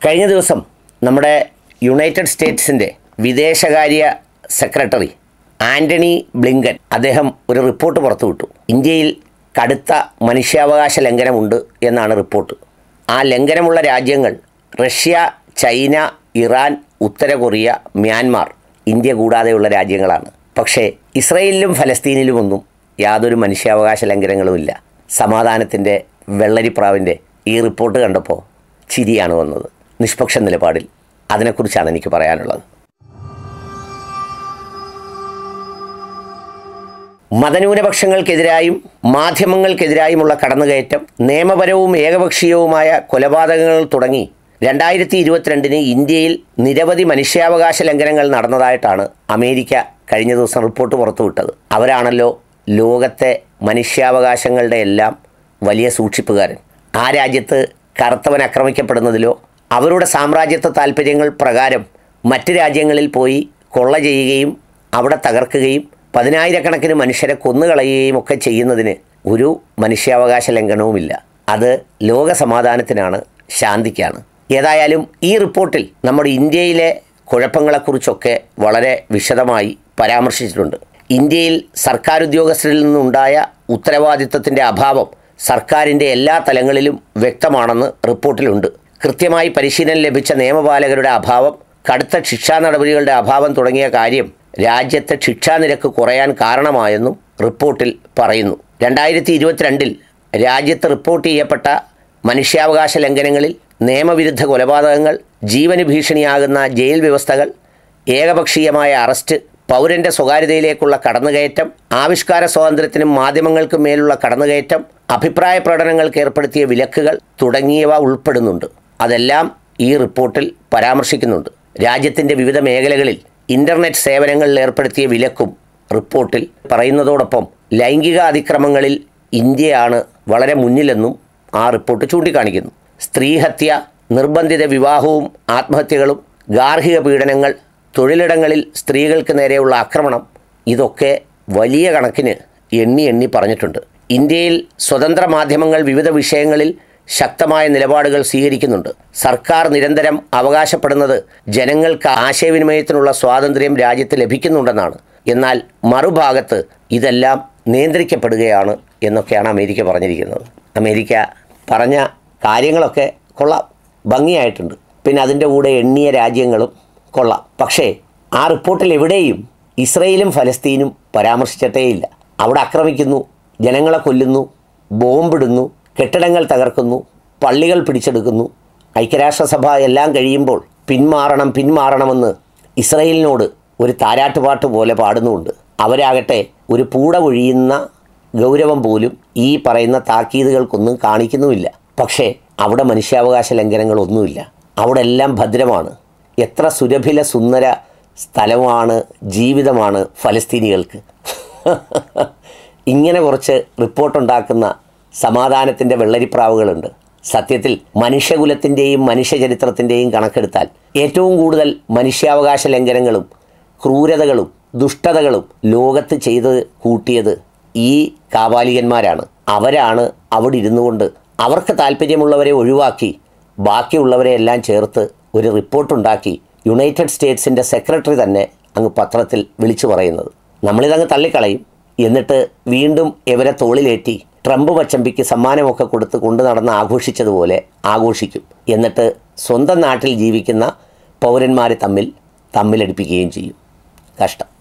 കഴിഞ്ഞ ദിവസം നമ്മുടെ യുണൈറ്റഡ് സ്റ്റേറ്റ്സിൻ്റെ വിദേശകാര്യ സെക്രട്ടറി ആൻ്റണി ബ്ലിങ്കൻ അദ്ദേഹം ഒരു റിപ്പോർട്ട് പുറത്തുവിട്ടു ഇന്ത്യയിൽ കടുത്ത മനുഷ്യാവകാശ ലംഘനമുണ്ട് എന്നാണ് റിപ്പോർട്ട് ആ ലംഘനമുള്ള രാജ്യങ്ങൾ റഷ്യ ചൈന ഇറാൻ ഉത്തര കൊറിയ മ്യാൻമാർ ഇന്ത്യ കൂടാതെയുള്ള രാജ്യങ്ങളാണ് പക്ഷേ ഇസ്രയേലിലും ഫലസ്തീനിലുമൊന്നും യാതൊരു മനുഷ്യാവകാശ ലംഘനങ്ങളുമില്ല സമാധാനത്തിൻ്റെ വെള്ളരിപ്രാവിൻ്റെ ഈ റിപ്പോർട്ട് കണ്ടപ്പോൾ ചിരിയാണ് വന്നത് നിഷ്പക്ഷ നിലപാടിൽ അതിനെക്കുറിച്ചാണ് എനിക്ക് പറയാനുള്ളത് മതന്യൂനപക്ഷങ്ങൾക്കെതിരായും മാധ്യമങ്ങൾക്കെതിരായുമുള്ള കടന്നുകയറ്റം നിയമപരവും ഏകപക്ഷീയവുമായ കൊലപാതകങ്ങൾ തുടങ്ങി രണ്ടായിരത്തി ഇരുപത്തിരണ്ടിന് ഇന്ത്യയിൽ നിരവധി മനുഷ്യാവകാശ ലംഘനങ്ങൾ നടന്നതായിട്ടാണ് അമേരിക്ക കഴിഞ്ഞ ദിവസം റിപ്പോർട്ട് പുറത്തുവിട്ടത് അവരാണല്ലോ ലോകത്തെ മനുഷ്യാവകാശങ്ങളുടെ എല്ലാം വലിയ സൂക്ഷിപ്പുകാരൻ ആ രാജ്യത്ത് കറുത്തവൻ ആക്രമിക്കപ്പെടുന്നതിലോ അവരുടെ സാമ്രാജ്യത്വ താല്പര്യങ്ങൾ പ്രകാരം മറ്റ് രാജ്യങ്ങളിൽ പോയി കൊള്ള ചെയ്യുകയും അവിടെ തകർക്കുകയും പതിനായിരക്കണക്കിന് മനുഷ്യരെ കൊന്നുകളയുകയും ഒക്കെ ചെയ്യുന്നതിന് ഒരു മനുഷ്യാവകാശ ലംഘനവുമില്ല അത് ലോക സമാധാനത്തിനാണ് ശാന്തിക്കാണ് ഏതായാലും ഈ റിപ്പോർട്ടിൽ നമ്മുടെ ഇന്ത്യയിലെ കുഴപ്പങ്ങളെക്കുറിച്ചൊക്കെ വളരെ വിശദമായി പരാമർശിച്ചിട്ടുണ്ട് ഇന്ത്യയിൽ സർക്കാർ ഉദ്യോഗസ്ഥരിൽ നിന്നുണ്ടായ ഉത്തരവാദിത്തത്തിൻ്റെ അഭാവം സർക്കാരിൻ്റെ എല്ലാ തലങ്ങളിലും വ്യക്തമാണെന്ന് റിപ്പോർട്ടിലുണ്ട് കൃത്യമായി പരിശീലനം ലഭിച്ച നിയമപാലകരുടെ അഭാവം കടുത്ത ശിക്ഷാ നടപടികളുടെ അഭാവം തുടങ്ങിയ കാര്യം രാജ്യത്തെ ശിക്ഷാനിരക്ക് കുറയാൻ കാരണമായെന്നും റിപ്പോർട്ടിൽ പറയുന്നു രണ്ടായിരത്തി ഇരുപത്തിരണ്ടിൽ രാജ്യത്ത് റിപ്പോർട്ട് ചെയ്യപ്പെട്ട മനുഷ്യാവകാശ ലംഘനങ്ങളിൽ നിയമവിരുദ്ധ കൊലപാതകങ്ങൾ ജീവന് ഭീഷണിയാകുന്ന ജയിൽ വ്യവസ്ഥകൾ ഏകപക്ഷീയമായ അറസ്റ്റ് പൗരന്റെ സ്വകാര്യതയിലേക്കുള്ള കടന്നുകയറ്റം ആവിഷ്കാര സ്വാതന്ത്ര്യത്തിനും മാധ്യമങ്ങൾക്കും മേലുള്ള കടന്നുകയറ്റം അഭിപ്രായ പ്രകടനങ്ങൾക്ക് ഏർപ്പെടുത്തിയ വിലക്കുകൾ തുടങ്ങിയവ ഉൾപ്പെടുന്നുണ്ട് അതെല്ലാം ഈ റിപ്പോർട്ടിൽ പരാമർശിക്കുന്നുണ്ട് രാജ്യത്തിൻ്റെ വിവിധ മേഖലകളിൽ ഇൻ്റർനെറ്റ് സേവനങ്ങളിൽ ഏർപ്പെടുത്തിയ വിലക്കും റിപ്പോർട്ടിൽ പറയുന്നതോടൊപ്പം ലൈംഗിക അതിക്രമങ്ങളിൽ ഇന്ത്യയാണ് വളരെ മുന്നിലെന്നും ആ റിപ്പോർട്ട് ചൂണ്ടിക്കാണിക്കുന്നു സ്ത്രീഹത്യ നിർബന്ധിത വിവാഹവും ആത്മഹത്യകളും ഗാർഹിക പീഡനങ്ങൾ തൊഴിലിടങ്ങളിൽ സ്ത്രീകൾക്ക് നേരെയുള്ള ആക്രമണം ഇതൊക്കെ വലിയ കണക്കിന് എണ്ണി എണ്ണി പറഞ്ഞിട്ടുണ്ട് ഇന്ത്യയിൽ സ്വതന്ത്ര മാധ്യമങ്ങൾ വിവിധ വിഷയങ്ങളിൽ ശക്തമായ നിലപാടുകൾ സ്വീകരിക്കുന്നുണ്ട് സർക്കാർ നിരന്തരം അവകാശപ്പെടുന്നത് ജനങ്ങൾക്ക് ആശയവിനിമയത്തിനുള്ള സ്വാതന്ത്ര്യം രാജ്യത്ത് ലഭിക്കുന്നുണ്ടെന്നാണ് എന്നാൽ മറുഭാഗത്ത് ഇതെല്ലാം നിയന്ത്രിക്കപ്പെടുകയാണ് എന്നൊക്കെയാണ് അമേരിക്ക പറഞ്ഞിരിക്കുന്നത് അമേരിക്ക പറഞ്ഞ കാര്യങ്ങളൊക്കെ കൊള്ളാം ഭംഗിയായിട്ടുണ്ട് പിന്നെ അതിൻ്റെ കൂടെ എണ്ണിയ രാജ്യങ്ങളും കൊള്ളാം പക്ഷേ ആ റിപ്പോർട്ടിൽ എവിടെയും ഇസ്രയേലും ഫലസ്തീനും പരാമർശിച്ചിട്ടേയില്ല അവിടെ ആക്രമിക്കുന്നു ജനങ്ങളെ കൊല്ലുന്നു ബോംബിടുന്നു കെട്ടിടങ്ങൾ തകർക്കുന്നു പള്ളികൾ പിടിച്ചെടുക്കുന്നു ഐക്യരാഷ്ട്രസഭ എല്ലാം കഴിയുമ്പോൾ പിന്മാറണം പിന്മാറണമെന്ന് ഇസ്രയേലിനോട് ഒരു താരാട്ടുപാട്ട് പോലെ പാടുന്നുമുണ്ട് അവരാകട്ടെ ഒരു പൂട ഒഴിയുന്ന ഗൗരവം പോലും ഈ പറയുന്ന താക്കീതുകൾക്കൊന്നും കാണിക്കുന്നുമില്ല പക്ഷേ അവിടെ മനുഷ്യാവകാശ ലംഘനങ്ങളൊന്നുമില്ല അവിടെ എല്ലാം ഭദ്രമാണ് എത്ര സുരഭില സുന്ദര സ്ഥലമാണ് ജീവിതമാണ് ഫലസ്തീനികൾക്ക് ഇങ്ങനെ കുറച്ച് റിപ്പോർട്ടുണ്ടാക്കുന്ന സമാധാനത്തിൻ്റെ വെള്ളരിപ്രാവുകളുണ്ട് സത്യത്തിൽ മനുഷ്യകുലത്തിൻ്റെയും മനുഷ്യചരിത്രത്തിൻ്റെയും കണക്കെടുത്താൽ ഏറ്റവും കൂടുതൽ മനുഷ്യാവകാശ ലംഘനങ്ങളും ക്രൂരതകളും ദുഷ്ടതകളും ലോകത്ത് ചെയ്ത് കൂട്ടിയത് ഈ കാപാലികന്മാരാണ് അവരാണ് അവിടെ ഇരുന്നു കൊണ്ട് അവർക്ക് താല്പര്യമുള്ളവരെ ഒഴിവാക്കി ബാക്കിയുള്ളവരെ എല്ലാം ചേർത്ത് ഒരു റിപ്പോർട്ടുണ്ടാക്കി യുണൈറ്റഡ് സ്റ്റേറ്റ്സിൻ്റെ സെക്രട്ടറി തന്നെ അങ്ങ് പത്രത്തിൽ വിളിച്ചു പറയുന്നത് നമ്മളിതങ്ങ് തള്ളിക്കളയും എന്നിട്ട് വീണ്ടും ഇവരെ തോളിലേറ്റി ട്രംപ് പച്ചമ്പിക്ക് സമ്മാനമൊക്കെ കൊടുത്ത് കൊണ്ടു നടന്ന് ആഘോഷിച്ചതുപോലെ ആഘോഷിക്കും എന്നിട്ട് സ്വന്തം നാട്ടിൽ ജീവിക്കുന്ന പൗരന്മാരെ തമ്മിൽ തമ്മിലടിപ്പിക്കുകയും ചെയ്യും കഷ്ടം